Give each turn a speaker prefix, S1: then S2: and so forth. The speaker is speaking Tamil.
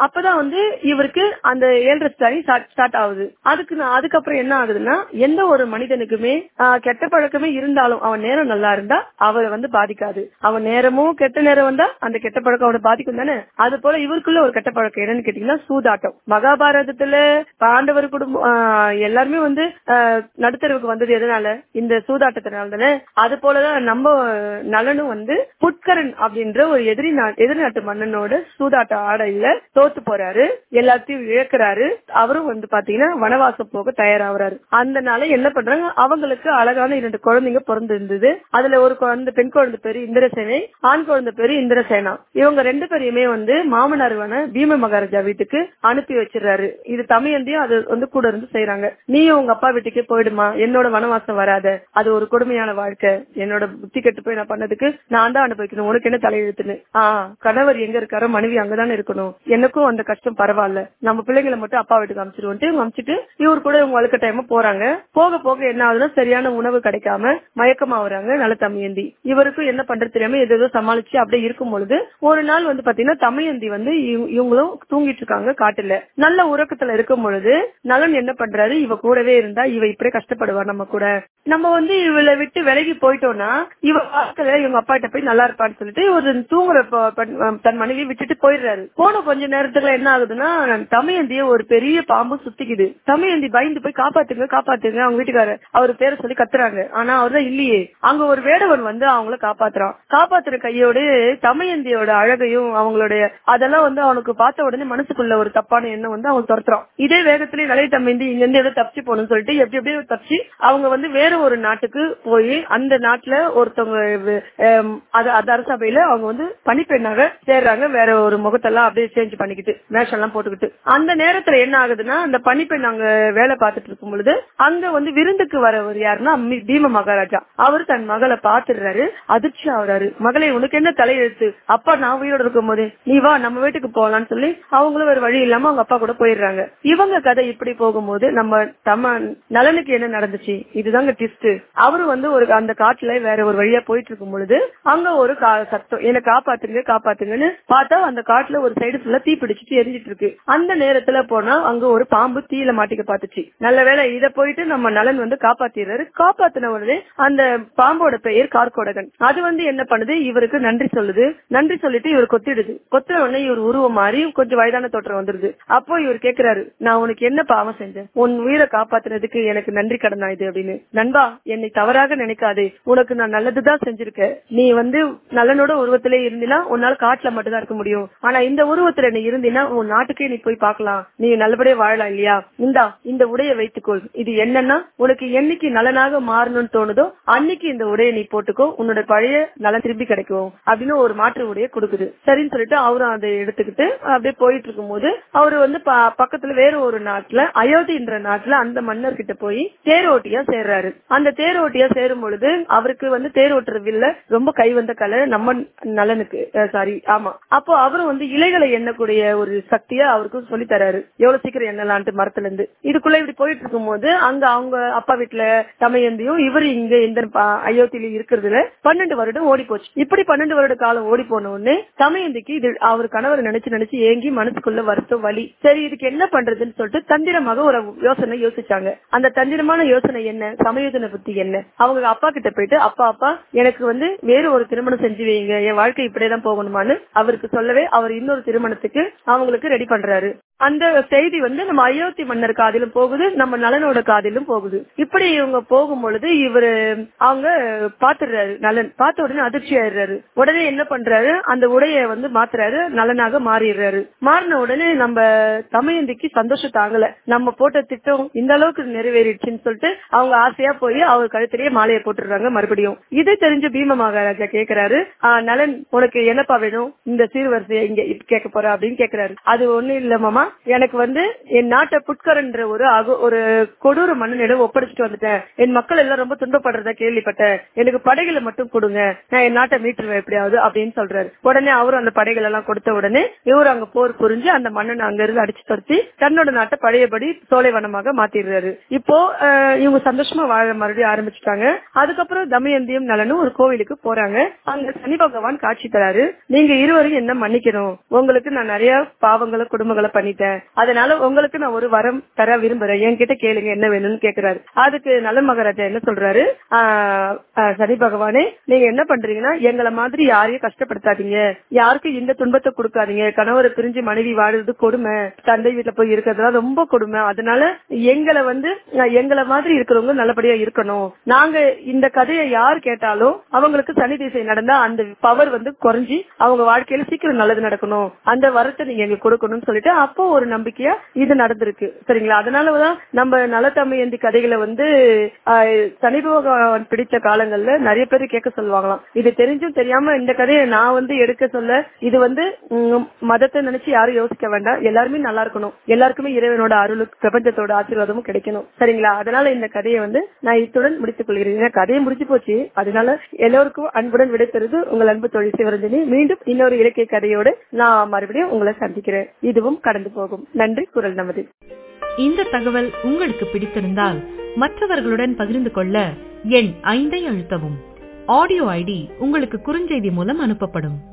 S1: அப்பதான் வந்து இவருக்கு அந்த ஏழரை ஸ்டாரி ஸ்டார்ட் ஆகுது அதுக்கு நான் அதுக்கப்புறம் என்ன ஆகுதுன்னா எந்த ஒரு மனிதனுக்குமே ஆஹ், கெட்ட பழக்கமே இருந்தாலும் அவன் நேரம் நல்லா இருந்தா அவரை வந்து பாதிக்காது அவன் நேரமும் கெட்ட நேரம் வந்தா அந்த கெட்ட பழக்கம் அவனை பாதிக்கும் தானே அது போல இவருக்குள்ள ஒரு கெட்ட பழக்கம் என்னன்னு கேட்டீங்கன்னா சூதாட்டம் மகாபாரதத்துல பாண்டவர் குடும்பம் ஆஹ், எல்லாருமே வந்து ஆஹ், நடுத்தரவுக்கு வந்தது எதனால இந்த சூதாட்டத்தினால தானே அது போலதான் நம்ம நலனும் வந்து புட்கரன் அப்படின்ற ஒரு எதிரி நா- எதிர்நாட்டு மன்னனோட சூதாட்ட ஆடையில தோத்து போறாரு எல்லாத்தையும் இழக்கிறாரு அவரும் வந்து பாத்தீங்கன்னா வனவாசம் போக தயாராகிறாரு அதனால என்ன பண்றாங்க அவங்களுக்கு அழகான இரண்டு குழந்தைங்க பிறந்து இருந்தது அதுல ஒரு குழந்தை பெண் குழந்தை பேரு இந்திரசேனை ஆண் குழந்தை பேரு இந்திரசேனா இவங்க ரெண்டு பேரையுமே வந்து மாமனார்வான பீம மகாராஜா வீட்டுக்கு அனுப்பி வச்சிடுறாரு இது தமையந்தியும் அது வந்து கூட இருந்து செய்யறாங்க நீயும் உங்க அப்பா வீட்டுக்கே போயிடுமா என்னோட வனவாசம் வராத அது ஒரு கொடுமையான வாழ்க்கை என்னோட புத்தி கெட்டு போய் நான் பண்ணதுக்கு நான் தான் அனுபவிக்கணும் உனக்கு என்ன தலையெழுத்துன்னு ஆஹ் கணவர் எங்க இருக்காரோ மனைவி அங்கதானே இருக்கணும் எனக்கும் அந்த கஷ்டம் பரவாயில்ல நம்ம பிள்ளைங்களை மட்டும் அப்பா வீட்டுக்கு அமிச்சிருவோன்ட்டு அமிச்சிட்டு இவர் கூட இவங்க வழுக்க டைம் போறாங்க போக போக என்ன ஆகுதுன்னா சரியான உணவு கிடைக்காம மயக்கமாகறாங்க நல்ல தமையந்தி இவருக்கும் என்ன பண்றது தெரியாம எது ஏதோ சமாளிச்சு அப்படியே இருக்கும் பொழுது ஒரு நாள் வந்து பாத்தீங்கன்னா தமையந்தி வந்து இவ- இவங்களும் தூங்கிட்டு இருக்காங்க காட்டுல நல்ல உறக்கத்துல இருக்கும் பொழுது நலன் என்ன பண்றாரு இவ கூடவே இருந்தா இவ இப்படியே கஷ்டப்படுவா நம்ம கூட நம்ம வந்து இவளை விட்டு விலகி போயிட்டோம்னா இவ வாழ்க்கையில இவங்க அப்பா கிட்ட போய் நல்லா இருப்பான்னு சொல்லிட்டு ஒரு தூங்குற ப- பெண் தன் மனைவி விட்டுட்டு போயிடுறாரு போன கொஞ்ச நேரத்துல என்ன ஆகுதுன்னா தமையந்திய ஒரு பெரிய பாம்பு சுத்திக்குது தமையந்தி பயந்து போய் காப்பாத்துங்க காப்பாத்துங்க அவங்க வீட்டுக்காரர் அவர் பேரை சொல்லி கத்துறாங்க ஆனா அவர்தான் இல்லையே அங்க ஒரு வேடவன் வந்து அவங்கள காப்பாத்துறான் காப்பாத்துற கையோடு தமையந்தியோட அழகையும் அவங்களுடைய அதெல்லாம் வந்து அவனுக்கு பார்த்த உடனே மனசுக்குள்ள ஒரு தப்பான எண்ணம் வந்து அவன் துரத்துறான் இதே வேகத்திலே நிலை தமையந்தி இங்க இருந்து ஏதோ தப்பிச்சு போகணும்னு சொல்லிட்டு எப்படி எப்படியோ தப்பிச்சு அவங்க வந்து வேற ஒரு நாட்டுக்கு போய் அந்த நாட்டுல ஒருத்தவங்க வே- ஆம், அது அது அரசபையில அவங்க வந்து பணிப்பெண்ணாக சேர்றாங்க வேற ஒரு முகத்தெல்லாம் அப்படியே சேஞ்ச் பண்ணிக்கிட்டு வேஷம் எல்லாம் போட்டுக்கிட்டு அந்த நேரத்துல என்ன ஆகுதுன்னா அந்த பணிப்பெண் அங்க வேலை பார்த்துட்டு இருக்கும் பொழுது அங்க வந்து விருந்துக்கு வரவர் யாருன்னா மி- பீம மகாராஜா அவர் தன் மகளை பாத்துடுறாரு அதிர்ச்சி ஆகுறாரு மகளே உனக்கு என்ன தலையெழுத்து அப்பா நான் உயிரோட இருக்கும் போது நீ வா நம்ம வீட்டுக்கு போகலாம்னு சொல்லி அவங்களும் வேற வழி இல்லாம அவங்க அப்பா கூட போயிடுறாங்க இவங்க கதை இப்படி போகும்போது நம்ம தம நலனுக்கு என்ன நடந்துச்சு இதுதாங்க ட்விஸ்ட் அவரு வந்து ஒரு அந்த காட்டுல வேற ஒரு வழியா போயிட்டு இருக்கும் பொழுது அங்க ஒரு கா- சத்தம் என்ன காப்பாத்துங்க காப்பாத்துங்கன்னு பார்த்தா அந்த காட்டுல ஒரு சைடு ஃபுல்லா தீ பிடிச்சிட்டு எரிஞ்சிட்டு இருக்கு அந்த நேரத்துல போனா அங்க ஒரு பாம்பு தீயில மாட்டிக்க பாத்துச்சு நல்ல வேளை இத போயிட்டு நம்ம நலன் வந்து காப்பாத்திடுறாரு காப்பாத்தின உடனே அந்த பாம்போட பெயர் கார்கோடகன் அது வந்து என்ன பண்ணுது இவருக்கு நன்றி சொல்லுது நன்றி சொல்லிட்டு இவர் கொத்திடுது கொத்தின உடனே இவர் உருவம் மாறி கொஞ்சம் வயதான தோற்றம் வந்துருது அப்போ இவர் கேக்குறாரு நான் உனக்கு என்ன பாவம் செஞ்சேன் உன் உயிரை காப்பாத்துனதுக்கு எனக்கு நன்றி கடனா இது அப்படின்னு நண்பா என்னை தவறாக நினைக்காதே உனக்கு நான் நல்லதுதான் செஞ்சிருக்கேன் நீ வந்து நலனோட உருவத்திலே இருந்தினா உன்னால காட்டுல மட்டும் தான் இருக்க முடியும் ஆனா இந்த உருவத்துல நீ இருந்தினா உன் நாட்டுக்கே நீ போய் பார்க்கலாம் நீ நல்லபடியா வாழலாம் இல்லையா இந்தா இந்த உடையை வைத்துக்கொள் இது என்னன்னா உனக்கு என்னைக்கு நலனாக மாறணும்னு தோணுதோ அன்னைக்கு இந்த உடையை நீ போட்டுக்கோ உன்னோட பழைய நலன் திரும்பி கிடைக்கும் அப்படின்னு ஒரு மாற்று உடையை கொடுக்குது சரின்னு சொல்லிட்டு அவரும் அதை எடுத்துக்கிட்டு அப்படியே போயிட்டு இருக்கும்போது அவரு வந்து ப- பக்கத்துல வேற ஒரு நாட்டுல அயோத்தின்ற நாட்டுல அந்த மன்னர் கிட்ட போய் தேரோட்டியா சேர்றாரு அந்த தேரோட்டியா சேரும் பொழுது அவருக்கு வந்து தேர் ஓட்டுறதுல ரொம்ப கை வந்த கலை நம்ம நலனுக்கு சாரி ஆமா அப்போ அவரும் வந்து இலைகளை எண்ணக்கூடிய ஒரு சக்தியா அவருக்கு சொல்லி தராரு எவ்வளவு சீக்கிரம் எண்ணலான்ட்டு மரத்துல இருந்து இதுக்குள்ள இப்படி போயிட்டு இருக்கும்போது அங்க அவங்க அப்பா வீட்டுல தமையந்தியும் இவர் இங்க இந்த ப- அயோத்தியில இருக்கிறதுல பன்னெண்டு வருடம் ஓடி போச்சு இப்படி பன்னெண்டு வருட காலம் ஓடி போன உடனே தமையந்திக்கு இது அவர் கணவர் நினைச்சு நினைச்சு ஏங்கி மனசுக்குள்ள வருத்தம் வலி சரி இதுக்கு என்ன பண்றதுன்னு சொல்லிட்டு தந்திரமாக ஒரு யோசனை யோசிச்சாங்க அந்த தந்திரமான யோசனை என்ன சமயோஜனை புத்தி என்ன அவங்க அப்பா கிட்ட போயிட்டு அப்பா அப்பா எனக்கு வந்து வேறு ஒரு திருமணம் செஞ்சு வைங்க என் வாழ்க்கை இப்படியேதான் போகணுமான்னு அவருக்கு சொல்லவே அவர் இன்னொரு திருமணத்துக்கு அவங்களுக்கு ரெடி பண்றாரு அந்த செய்தி வந்து நம்ம அயோத்தி மன்னர் காதிலும் போகுது நம்ம நலனோட காதிலும் போகுது இப்படி இவங்க போகும் பொழுது இவரு அவங்க பாத்துடுறாரு நலன் பார்த்த உடனே அதிர்ச்சி ஆயிடுறாரு உடனே என்ன பண்றாரு அந்த உடைய வந்து மாத்துறாரு நலனாக மாறிடுறாரு மாறின உடனே நம்ம தமயந்திக்கு சந்தோஷம் தாங்கல நம்ம போட்ட திட்டம் இந்த அளவுக்கு நிறைவேறிடுச்சுன்னு சொல்லிட்டு அவங்க ஆசையா போய் அவர் கழுத்திலேயே மாலையை போட்டுடுறாங்க மறுபடியும் இதை தெரிஞ்ச பீம மகாராஜா கேக்குறாரு "ஆஹ், நலன் உனக்கு என்னப்பா வேணும் இந்த சீர்வரிசையை இங்க இப்ப கேட்க போற அப்படின்னு கேக்குறாரு அது ஒண்ணு இல்ல மாமா எனக்கு வந்து என் நாட்டை புட்கரன்ற ஒரு அகு- ஒரு கொடூர மன்னனிடம் ஒப்படைச்சிட்டு வந்துட்டேன் என் மக்கள் எல்லாம் ரொம்ப துன்பப்படுறதா கேள்விப்பட்டேன் எனக்கு படைகளை மட்டும் கொடுங்க நான் என் நாட்டை மீட்டுருவேன் எப்படியாவது அப்படின்னு சொல்றாரு உடனே அவரும் அந்த படைகள் எல்லாம் கொடுத்த உடனே இவரு அங்க போர் புரிஞ்சு அந்த மன்னன் அங்க இருந்து அடிச்சு துரத்தி தன்னோட நாட்டை பழையபடி சோலைவனமாக மாத்திடுறாரு இப்போ அஹ், இவங்க சந்தோஷமா வாழ மறுபடியும் ஆரம்பிச்சுட்டாங்க அதுக்கப்புறம் தமயந்தியும் நலனும் ஒரு கோவிலுக்கு போறாங்க அங்க சனி பகவான் காட்சி தராரு நீங்க இருவரும் என்ன மன்னிக்கணும் உங்களுக்கு நான் நிறைய பாவங்களை குடும்பங்களை பண்ணிட்டேன் அதனால உங்களுக்கு நான் ஒரு வரம் தர விரும்புறேன் என்கிட்ட கேளுங்க என்ன வேணும்னு கேக்குறாரு அதுக்கு நல்ல மகாராஜா என்ன சொல்றாரு ஆஹ், ஆஹ், சனி பகவானே நீங்க என்ன பண்றீங்கன்னா எங்களை மாதிரி யாரையும் கஷ்டப்படுத்தாதீங்க யாருக்கும் இந்த துன்பத்தை கொடுக்காதீங்க கணவரை பிரிஞ்சு மனைவி வாழுறது கொடுமை தந்தை வீட்டுல போய் இருக்கிறதுலாம் ரொம்ப கொடுமை அதனால எங்களை வந்து அஹ், எங்களை மாதிரி இருக்கிறவங்க நல்லபடியா இருக்கணும் நாங்க இந்த கதையை யார் கேட்டாலும் அவங்களுக்கு சனி திசை நடந்தா அந்த பவர் வந்து குறைஞ்சி அவங்க வாழ்க்கையில சீக்கிரம் நல்லது நடக்கணும் அந்த வரத்தை நீங்க எங்களுக்கு கொடுக்கணும்னு சொல்லிட்டு அப்போ ஒரு நம்பிக்கையா இது நடந்திருக்கு சரிங்களா அதனாலதான் நம்ம நலத்தமையந்தி கதைகளை வந்து ஆஹ், சனி பகவான் பிடிச்ச காலங்கள்ல நிறைய பேர் கேட்க சொல்லுவாங்களாம் இது தெரிஞ்சும் தெரியாம இந்த கதையை நான் வந்து எடுக்க சொல்ல இது வந்து உம், மதத்தை நினைச்சு யாரும் யோசிக்க வேண்டாம் எல்லாருமே நல்லா இருக்கணும் எல்லாருக்குமே இறைவனோட அருள் பிரபஞ்சத்தோட ஆசீர்வாதமும் கிடைக்கணும் சரிங்களா அதனால இந்த கதையை வந்து நான் இத்துடன் முடித்துக் கொள்கிறேன் ஏன்னா கதையை முடிஞ்சு போச்சு அதனால எல்லோருக்கும் அன்புடன் விடைத்தருது உங்கள் அன்பு தொழில் சிவரஞ்சனி மீண்டும் இன்னொரு இலக்கிய கதையோடு நான் மறுபடியும் உங்களை சந்திக்கிறேன் இதுவும் கடந்து போகும் நன்றி குரல் நமது
S2: இந்த தகவல் உங்களுக்கு பிடித்திருந்தால் மற்றவர்களுடன் பகிர்ந்து கொள்ள எண் ஐந்தை அழுத்தவும் ஆடியோ ஐடி உங்களுக்கு குறுஞ்செய்தி மூலம் அனுப்பப்படும்